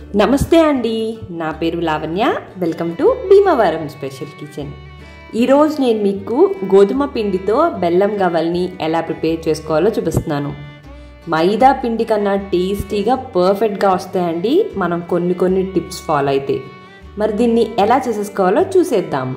నమస్తే అండి నా పేరు Lavanya welcome to Bhimavaram special kitchen ఈరోజు నేను మీకు గోధుమ పిండితో బెల్లం గవ్వల్ని ఎలా ప్రిపేర్ చేసుకోవాలో చూపిస్తున్నాను మైదా పిండి కన్నా టేస్టీగా పర్ఫెక్ట్గా వస్తాయండి మనం కొన్ని కొన్ని టిప్స్ ఫాలో అయితే మరి దీన్ని ఎలా చేసేసుకోవాలో చూసేద్దాం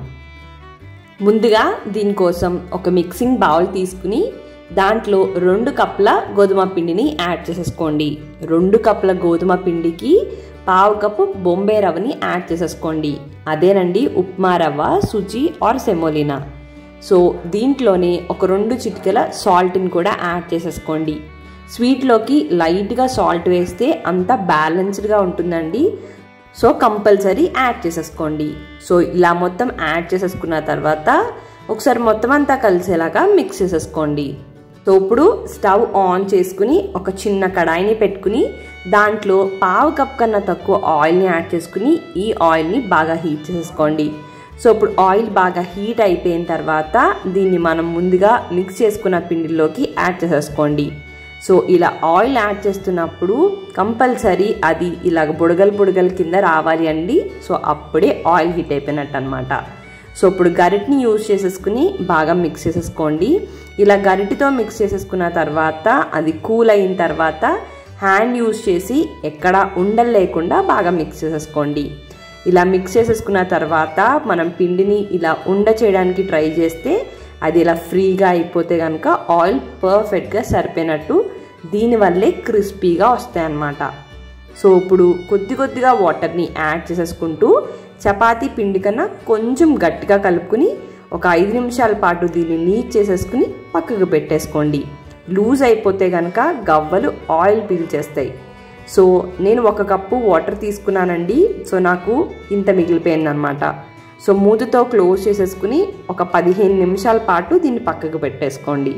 ముందుగా దీనికోసం ఒక మిక్సింగ్ బౌల్ తీసుకుని దాంట్లో రెండు కప్పుల గోధుమ పిండిని యాడ్ చేసేసుకోండి రెండు కప్పుల గోధుమ పిండికి పావు కప్పు బొంబే రవ్వని యాడ్ చేసేసుకోండి అదేనండి ఉప్మా రవ్వ సుజీ ఆర్ సెమోలినా సో దీంట్లోనే ఒక రెండు చిటికెల సాల్ట్ని కూడా యాడ్ చేసేసుకోండి స్వీట్లోకి లైట్గా సాల్ట్ వేస్తే అంతా బ్యాలెన్స్డ్గా ఉంటుందండి సో కంపల్సరీ యాడ్ చేసేసుకోండి సో ఇలా మొత్తం యాడ్ చేసేసుకున్న తర్వాత ఒకసారి మొత్తం అంతా కలిసేలాగా మిక్స్ చేసేసుకోండి సో ఇప్పుడు స్టవ్ ఆన్ చేసుకుని ఒక చిన్న కడాయిని పెట్టుకుని దాంట్లో పావు కప్ కన్నా తక్కువ ఆయిల్ని యాడ్ చేసుకుని ఈ ఆయిల్ని బాగా హీట్ చేసేసుకోండి సో ఇప్పుడు ఆయిల్ బాగా హీట్ అయిపోయిన తర్వాత దీన్ని మనం ముందుగా మిక్స్ చేసుకున్న పిండిలోకి యాడ్ చేసేసుకోండి సో ఇలా ఆయిల్ యాడ్ చేస్తున్నప్పుడు కంపల్సరీ అది ఇలాగ బుడగలు బుడగల కింద రావాలి అండి సో అప్పుడే ఆయిల్ హీట్ అయిపోయినట్టు అనమాట సో ఇప్పుడు గరిటిని యూజ్ చేసేసుకుని బాగా మిక్స్ చేసేసుకోండి ఇలా గరిటితో మిక్స్ చేసేసుకున్న తర్వాత అది కూల్ అయిన తర్వాత హ్యాండ్ యూజ్ చేసి ఎక్కడ ఉండలు లేకుండా బాగా మిక్స్ చేసేసుకోండి ఇలా మిక్స్ చేసేసుకున్న తర్వాత మనం పిండిని ఇలా ఉండ చేయడానికి ట్రై చేస్తే అది ఇలా ఫ్రీగా అయిపోతే కనుక ఆయిల్ పర్ఫెక్ట్గా సరిపోయినట్టు దీనివల్లే క్రిస్పీగా వస్తాయి అన్నమాట సో ఇప్పుడు కొద్ది కొద్దిగా వాటర్ని యాడ్ చేసేసుకుంటూ చపాతీ పిండి కన్నా కొంచెం గట్టిగా కలుపుకుని ఒక ఐదు నిమిషాల పాటు దీన్ని నీట్ చేసేసుకుని పక్కకు పెట్టేసుకోండి లూజ్ అయిపోతే కనుక గవ్వలు ఆయిల్ పీల్చేస్తాయి సో నేను ఒక కప్పు వాటర్ తీసుకున్నానండి సో నాకు ఇంత మిగిలిపోయింది అనమాట సో మూతతో క్లోజ్ చేసేసుకుని ఒక పదిహేను నిమిషాల పాటు దీన్ని పక్కకు పెట్టేసుకోండి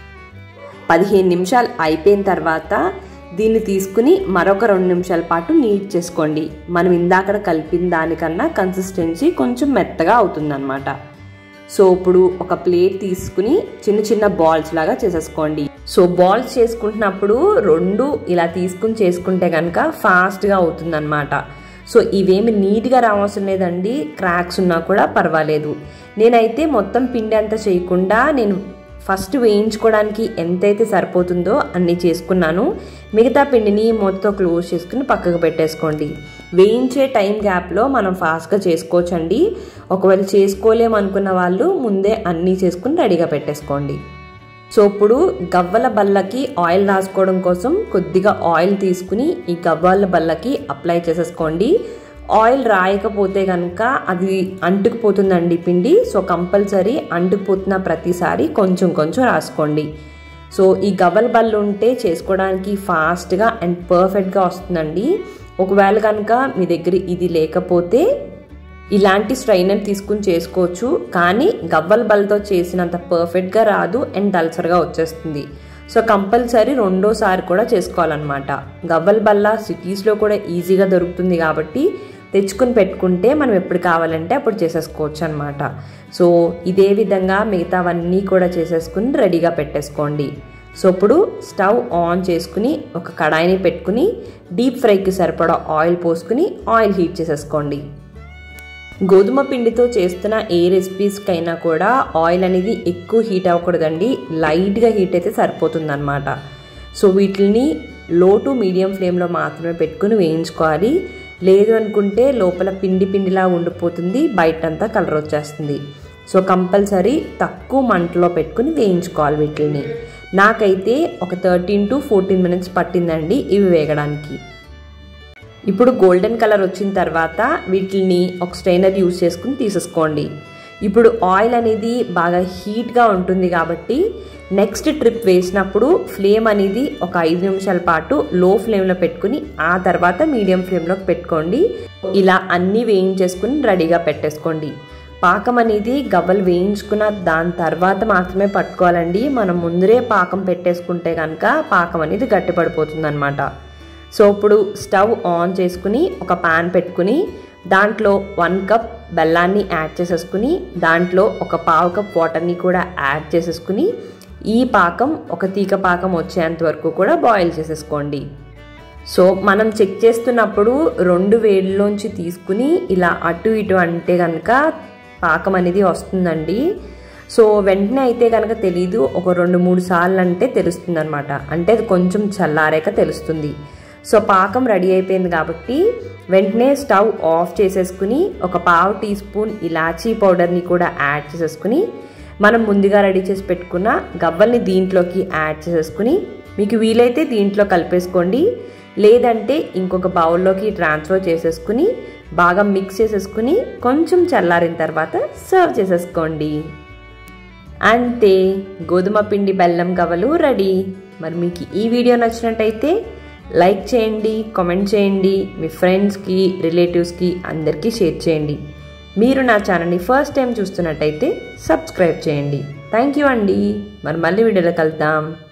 పదిహేను నిమిషాలు అయిపోయిన తర్వాత దీన్ని తీసుకుని మరొక రెండు నిమిషాల పాటు నీట్ చేసుకోండి మనం ఇందాక కలిపిన దానికన్నా కన్సిస్టెన్సీ కొంచెం మెత్తగా అవుతుందన్నమాట సో ఇప్పుడు ఒక ప్లేట్ తీసుకుని చిన్న చిన్న బాల్స్ లాగా చేసేసుకోండి సో బాల్స్ చేసుకుంటున్నప్పుడు రెండు ఇలా తీసుకుని చేసుకుంటే కనుక ఫాస్ట్గా అవుతుందన్నమాట సో ఇవేమి నీట్గా రావసరం లేదండి క్రాక్స్ ఉన్నా కూడా పర్వాలేదు నేనైతే మొత్తం పిండి అంతా చేయకుండా నేను ఫస్ట్ వేయించుకోవడానికి ఎంతైతే సరిపోతుందో అన్నీ చేసుకున్నాను మిగతా పిండిని మూతతో క్లోజ్ చేసుకుని పక్కకు పెట్టేసుకోండి వేయించే టైం గ్యాప్లో మనం ఫాస్ట్గా చేసుకోవచ్చండి ఒకవేళ చేసుకోలేము అనుకున్న వాళ్ళు ముందే అన్నీ చేసుకుని రెడీగా పెట్టేసుకోండి సో ఇప్పుడు గవ్వల బల్లకి ఆయిల్ రాసుకోవడం కోసం కొద్దిగా ఆయిల్ తీసుకుని ఈ గవ్వల బల్లకి అప్లై చేసేసుకోండి ఆయిల్ రాయకపోతే కనుక అది అంటుకుపోతుందండి పిండి సో కంపల్సరీ అంటుకుపోతున్న ప్రతిసారి కొంచెం కొంచెం రాసుకోండి సో ఈ గవ్వల బల్ల ఉంటే చేసుకోవడానికి ఫాస్ట్గా అండ్ పర్ఫెక్ట్గా వస్తుందండి ఒకవేళ కనుక మీ దగ్గర ఇది లేకపోతే ఇలాంటి స్ట్రైనర్ తీసుకుని చేసుకోవచ్చు కానీ గవ్వల బల్లతో చేసినంత పర్ఫెక్ట్గా రాదు అండ్ దల్సర్గా వచ్చేస్తుంది సో కంపల్సరీ రెండోసారి కూడా చేసుకోవాలన్నమాట గవ్వల బల్ల సిటీస్లో కూడా ఈజీగా దొరుకుతుంది కాబట్టి తెచ్చుకుని పెట్టుకుంటే మనం ఎప్పుడు కావాలంటే అప్పుడు చేసేసుకోవచ్చు అనమాట సో ఇదే విధంగా మిగతావన్నీ కూడా చేసేసుకుని రెడీగా పెట్టేసుకోండి సో ఇప్పుడు స్టవ్ ఆన్ చేసుకుని ఒక కడాయిని పెట్టుకుని డీప్ ఫ్రైకి సరిపడా ఆయిల్ పోసుకుని ఆయిల్ హీట్ చేసేసుకోండి గోధుమ పిండితో చేస్తున్న ఏ రెసిపీస్కైనా కూడా ఆయిల్ అనేది ఎక్కువ హీట్ అవ్వకూడదండి లైట్గా హీట్ అయితే సరిపోతుందన్నమాట సో వీటిని లో టు మీడియం ఫ్లేమ్లో మాత్రమే పెట్టుకుని వేయించుకోవాలి లేదు అనుకుంటే లోపల పిండి పిండిలా ఉండిపోతుంది బయటంతా కలర్ వచ్చేస్తుంది సో కంపల్సరీ తక్కువ మంటలో పెట్టుకుని వేయించుకోవాలి వీటిని నాకైతే ఒక థర్టీన్ టు ఫోర్టీన్ మినిట్స్ పట్టిందండి ఇవి వేగడానికి ఇప్పుడు గోల్డెన్ కలర్ వచ్చిన తర్వాత వీటిని ఒక స్ట్రైనర్ యూజ్ చేసుకుని తీసేసుకోండి ఇప్పుడు ఆయిల్ అనేది బాగా హీట్గా ఉంటుంది కాబట్టి నెక్స్ట్ ట్రిప్ వేసినప్పుడు ఫ్లేమ్ అనేది ఒక ఐదు నిమిషాల పాటు లో ఫ్లేమ్లో పెట్టుకుని ఆ తర్వాత మీడియం ఫ్లేమ్లోకి పెట్టుకోండి ఇలా అన్నీ వేయించేసుకుని రెడీగా పెట్టేసుకోండి పాకం అనేది గవ్వలు వేయించుకున్న దాని తర్వాత మాత్రమే పట్టుకోవాలండి మనం ముందరే పాకం పెట్టేసుకుంటే కనుక పాకం అనేది గట్టిపడిపోతుంది అనమాట సో ఇప్పుడు స్టవ్ ఆన్ చేసుకుని ఒక పాన్ పెట్టుకుని దాంట్లో వన్ కప్ బెల్లాన్ని యాడ్ చేసేసుకుని దాంట్లో ఒక పావు కప్ వాటర్ని కూడా యాడ్ చేసేసుకుని ఈ పాకం ఒక తీగ పాకం వచ్చేంత వరకు కూడా బాయిల్ చేసేసుకోండి సో మనం చెక్ చేస్తున్నప్పుడు రెండు వేడిలోంచి తీసుకుని ఇలా అటు ఇటు అంటే కనుక పాకం అనేది వస్తుందండి సో వెంటనే అయితే కనుక తెలీదు ఒక రెండు మూడు సార్లు అంటే తెలుస్తుంది అనమాట అంటే అది కొంచెం చల్లారాక తెలుస్తుంది సో పాకం రెడీ అయిపోయింది కాబట్టి వెంటనే స్టవ్ ఆఫ్ చేసేసుకుని ఒక పావు టీ స్పూన్ ఇలాచీ పౌడర్ని కూడా యాడ్ చేసేసుకుని మనం ముందుగా రెడీ చేసి పెట్టుకున్న గవ్వల్ని దీంట్లోకి యాడ్ చేసేసుకుని మీకు వీలైతే దీంట్లో కలిపేసుకోండి లేదంటే ఇంకొక బౌల్లోకి ట్రాన్స్ఫర్ చేసేసుకుని బాగా మిక్స్ చేసేసుకుని కొంచెం చల్లారిన తర్వాత సర్వ్ చేసేసుకోండి అంతే గోధుమ పిండి బెల్లం గవ్వలు రెడీ మరి మీకు ఈ వీడియో నచ్చినట్టయితే లైక్ చేయండి కామెంట్ చేయండి మీ ఫ్రెండ్స్కి రిలేటివ్స్కి అందరికీ షేర్ చేయండి మీరు నా ఛానల్ని ఫస్ట్ టైం చూస్తున్నట్టయితే సబ్స్క్రైబ్ చేయండి థ్యాంక్ యూ అండి మరి మళ్ళీ వీడియోలో కలుద్దాం